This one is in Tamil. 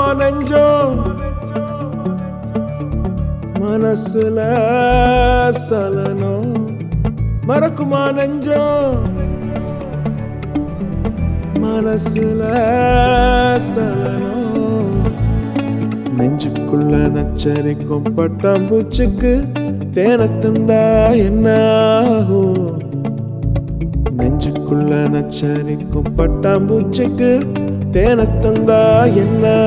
நெஞ்சம் மனசுல சலனம் மறக்குமா நெஞ்சம் மனசுல சலனம் நெஞ்சுக்குள்ள நச்சரிக்கும் பட்டாம்பூச்சிக்கு தேனை தந்தா என்ன ஆகும் நெஞ்சுக்குள்ள நச்சரிக்கும் பட்டாம்பூச்சிக்கு தேனை தந்தா என்ன